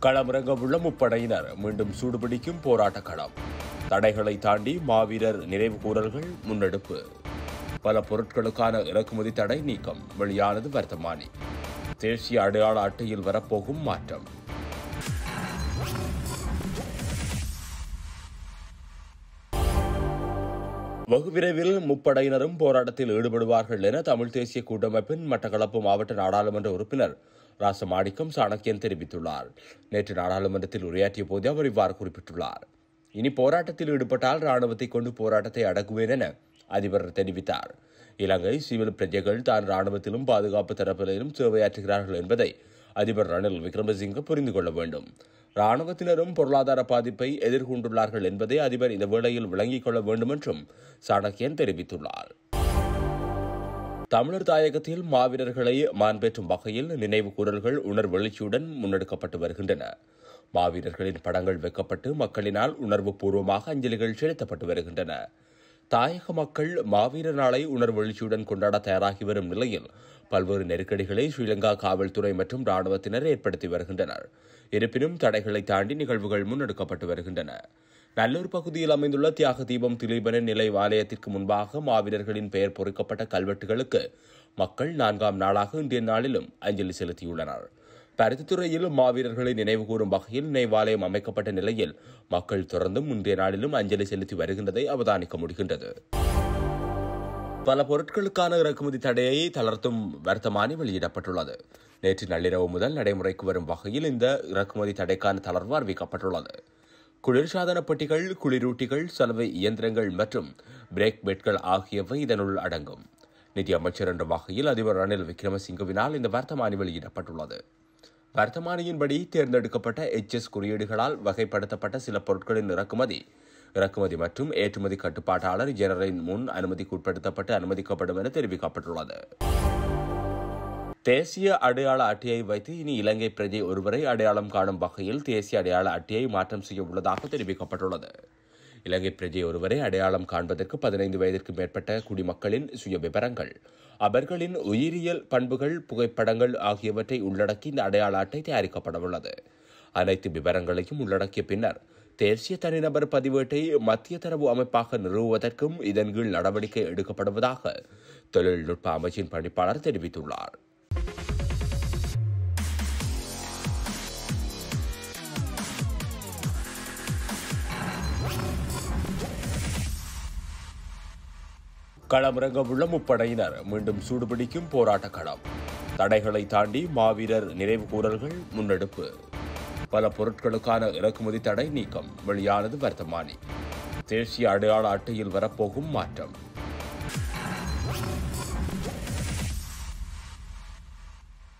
களமிறங்கவுள்ள முப்படையினர் மீண்டும் சூடுபிடிக்கும் போராட்ட களம் தடைகளை தாண்டி மாவீரர் நினைவு கூறல்கள் முன்னெடுப்பு பல பொருட்களுக்கான இறக்குமதி தடை நீக்கம் வெளியானது வர்த்தமானி தேசிய அடையாள அட்டையில் வரப்போகும் மாற்றம் வெகு விரைவில் முப்படையினரும் போராட்டத்தில் ஈடுபடுவார்கள் என தமிழ் தேசிய கூட்டமைப்பின் மட்டக்களப்பு மாவட்ட நாடாளுமன்ற உறுப்பினர் ராசமாணிக்கம் சாணக்கியன் தெரிவித்துள்ளார் நேற்று நாடாளுமன்றத்தில் உரையாற்றிய போது அவர் இவ்வாறு குறிப்பிட்டுள்ளார் இனி போராட்டத்தில் ஈடுபட்டால் ராணுவத்தை கொண்டு போராட்டத்தை அடக்குவேன் என அதிபர் தெரிவித்தார் இலங்கை சிவில் பிரஜைகள் தான் ராணுவத்திலும் பாதுகாப்பு தரப்பிலும் சேவையாற்றுகிறார்கள் என்பதை அதிபர் ரணில் விக்ரமசிங்க புரிந்து கொள்ள வேண்டும் ராணுவத்தினரும் பொருளாதார பாதிப்பை எதிர்கொண்டுள்ளார்கள் என்பதை அதிபர் இந்த வேளையில் விளங்கிக் கொள்ள வேண்டும் என்றும் சாணக்கியன் தெரிவித்துள்ளார் தமிழர் தாயகத்தில் மாவீரர்களை மாண்பேற்றும் வகையில் நினைவு கூறல்கள் உணர்வெழுச்சியுடன் முன்னெடுக்கப்பட்டு வருகின்றன மாவீரர்களின் படங்கள் வைக்கப்பட்டு மக்களினால் உணர்வு பூர்வமாக அஞ்சலிகள் செலுத்தப்பட்டு வருகின்றன தாயக மக்கள் மாவீரர் நாளை உணர்வெழுச்சியுடன் கொண்டாட தயாராகி வரும் நிலையில் பல்வேறு நெருக்கடிகளை ஸ்ரீலங்கா காவல்துறை மற்றும் ராணுவத்தினர் ஏற்படுத்தி வருகின்றனர் இருப்பினும் தடைகளை தாண்டி நிகழ்வுகள் முன்னெடுக்கப்பட்டு வருகின்றன நல்லூர் பகுதியில் அமைந்துள்ள தியாக தீபம் திலீபனின் நிலை ஆலயத்திற்கு முன்பாக மாவீரர்களின் பெயர் பொறிக்கப்பட்ட கல்வெட்டுகளுக்கு மக்கள் நான்காம் நாளாக இன்றைய நாளிலும் அஞ்சலி செலுத்தியுள்ளனர் பருத்தித்துறையில் மாவீரர்களை நினைவுகூரும் வகையில் நினைவாலயம் அமைக்கப்பட்ட நிலையில் மக்கள் தொடர்ந்தும் முந்தைய நாளிலும் அஞ்சலி செலுத்தி வருகின்றதை அவதானிக்க முடிகின்றது பல பொருட்களுக்கான இறக்குமதி தடையை தளர்த்தும் வர்த்தமானி வெளியிடப்பட்டுள்ளது நேற்று நள்ளிரவு முதல் நடைமுறைக்கு வரும் வகையில் இந்த இறக்குமதி தடைக்கான தளர்வு அறிவிக்கப்பட்டுள்ளது குளிர்சாதன பெட்டிகள் குளிரூட்டிகள் சலவை இயந்திரங்கள் மற்றும் பிரேக் பெட்கள் ஆகியவை இதனுள் அடங்கும் நிதி அமைச்சர் என்ற வகையில் அதிபர் ரணில் விக்ரமசிங்கவினால் இந்த வர்த்தமானி வெளியிடப்பட்டுள்ளது வர்த்தமானியின்படி தேர்ந்தெடுக்கப்பட்ட எச்எஸ் குறியீடுகளால் வகைப்படுத்தப்பட்ட சில பொருட்களின் இறக்குமதி இறக்குமதி மற்றும் ஏற்றுமதி கட்டுப்பாட்டாளர் ஜெனரலின் முன் அனுமதிக்கு உட்படுத்தப்பட்டு அனுமதிக்கப்படும் என தெரிவிக்கப்பட்டுள்ளது தேசிய அடையாள அட்டையை வைத்து இனி இலங்கை பிரஜை ஒருவரை அடையாளம் காணும் வகையில் தேசிய அடையாள அட்டையை மாற்றம் செய்ய உள்ளதாக தெரிவிக்கப்பட்டுள்ளது இலங்கை பிரஜை ஒருவரை அடையாளம் காண்பதற்கு பதினைந்து வயதிற்கு மேற்பட்ட குடிமக்களின் சுய விவரங்கள் அவர்களின் உயிரியல் பண்புகள் புகைப்படங்கள் ஆகியவற்றை உள்ளடக்கி இந்த அடையாள அட்டை தயாரிக்கப்பட உள்ளது அனைத்து விவரங்களையும் உள்ளடக்கிய பின்னர் தேசிய தனிநபர் பதிவேட்டை மத்திய தரவு அமைப்பாக நிறுவுவதற்கும் இதன் கீழ் நடவடிக்கை எடுக்கப்படுவதாக தொழில்நுட்ப அமைச்சின் பணிப்பாளர் தெரிவித்துள்ளார் களமிறங்கவுள்ள முப்படையினர் மீண்டும் சூடுபிடிக்கும் போராட்ட களம் தடைகளை தாண்டி மாவீரர் நினைவு கூறல்கள் முன்னெடுப்பு பல பொருட்களுக்கான இறக்குமதி தடை நீக்கம் வெளியானது வர்த்தமானி தேசிய அடையாள அட்டையில் வரப்போகும் மாற்றம்